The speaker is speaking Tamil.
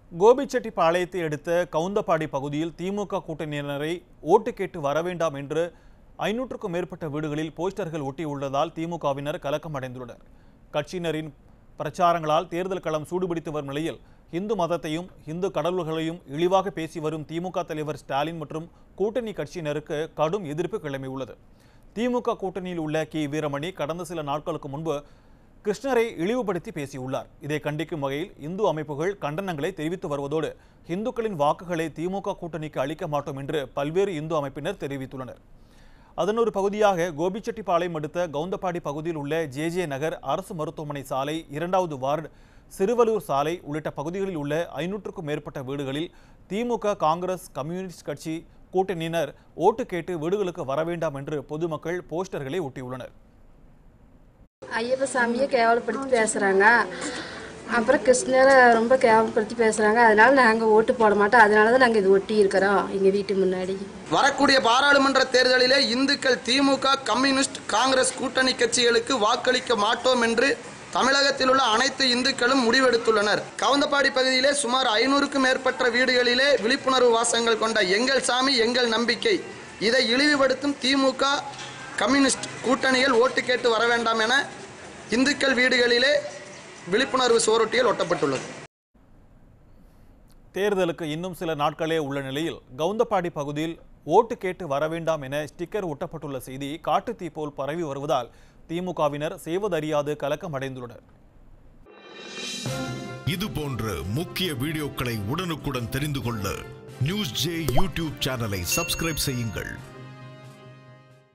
கோபிச்செட்டிப்பாளையத்தை அடுத்த கவுந்தப்பாடி பகுதியில் திமுக கூட்டணியினரை ஓட்டு கேட்டு வர வேண்டாம் என்று ஐநூற்றுக்கும் மேற்பட்ட வீடுகளில் போஸ்டர்கள் ஒட்டியுள்ளதால் திமுகவினர் கலக்கம் அடைந்துள்ளனர் கட்சியினரின் பிரச்சாரங்களால் தேர்தல் களம் சூடுபிடித்து வரும் நிலையில் இந்து மதத்தையும் இந்து கடவுள்களையும் இழிவாக பேசி வரும் திமுக தலைவர் ஸ்டாலின் மற்றும் கூட்டணி கட்சியினருக்கு கடும் எதிர்ப்பு கிளம்பியுள்ளது திமுக கூட்டணியில் உள்ள கி வீரமணி கடந்த சில நாட்களுக்கு முன்பு கிருஷ்ணரை இழிவுபடுத்தி பேசியுள்ளார் இதை கண்டிக்கும் வகையில் இந்து அமைப்புகள் கண்டனங்களை தெரிவித்து வருவதோடு இந்துக்களின் வாக்குகளை திமுக கூட்டணிக்கு அளிக்க மாட்டோம் என்று பல்வேறு இந்து அமைப்பினர் தெரிவித்துள்ளனர் அதன் ஒரு பகுதியாக கோபிச்செட்டிப்பாளையம் அடுத்த கவுந்தப்பாடி பகுதியில் உள்ள ஜே ஜே நகர் அரசு மருத்துவமனை சாலை இரண்டாவது வார்டு சிறுவலூர் சாலை உள்ளிட்ட பகுதிகளில் உள்ள ஐநூற்றுக்கும் மேற்பட்ட வீடுகளில் திமுக காங்கிரஸ் கம்யூனிஸ்ட் கட்சி கூட்டணியினர் ஓட்டு கேட்டு வீடுகளுக்கு வர வேண்டாம் என்று பொதுமக்கள் போஸ்டர்களை ஒட்டியுள்ளனர் ஐயப்ப சாமியை கேவலப்படுத்தி பேசுகிறாங்க அப்புறம் கிருஷ்ணரை ரொம்ப கேவலப்படுத்தி பேசுகிறாங்க அதனால நாங்கள் ஓட்டு போட மாட்டோம் அதனால தான் நாங்கள் இது ஒட்டி இருக்கிறோம் எங்கள் வீட்டு முன்னாடி வரக்கூடிய பாராளுமன்ற தேர்தலிலே இந்துக்கள் திமுக கம்யூனிஸ்ட் காங்கிரஸ் கூட்டணி கட்சிகளுக்கு வாக்களிக்க மாட்டோம் என்று தமிழகத்தில் உள்ள அனைத்து இந்துக்களும் முடிவெடுத்துள்ளனர் கவுந்தப்பாடி பகுதியிலே சுமார் ஐநூறுக்கும் மேற்பட்ட வீடுகளிலே விழிப்புணர்வு வாசகங்கள் கொண்ட எங்கள் சாமி எங்கள் நம்பிக்கை இதை இழிவுபடுத்தும் திமுக கம்யூனிஸ்ட் கூட்டணிகள் ஓட்டு கேட்டு வர வேண்டாம் என இந்துக்கள் வீடுகளிலே விழிப்புணர்வு சுவரொட்டிகள் ஒட்டப்பட்டுள்ளது தேர்தலுக்கு இன்னும் சில நாட்களே உள்ள நிலையில் கவுந்தப்பாடி பகுதியில் ஓட்டு கேட்டு வர வேண்டாம் என ஸ்டிக்கர் ஒட்டப்பட்டுள்ள செய்தி காட்டுத்தீ போல் பரவி வருவதால் திமுகவினர் செய்வதறியாது கலக்கம் அடைந்துள்ளனர் இது போன்ற முக்கிய வீடியோக்களை உடனுக்குடன் தெரிந்து கொள்ள நியூஸ் ஜே யூடியூப் சேனலை சப்ஸ்கிரைப் செய்யுங்கள்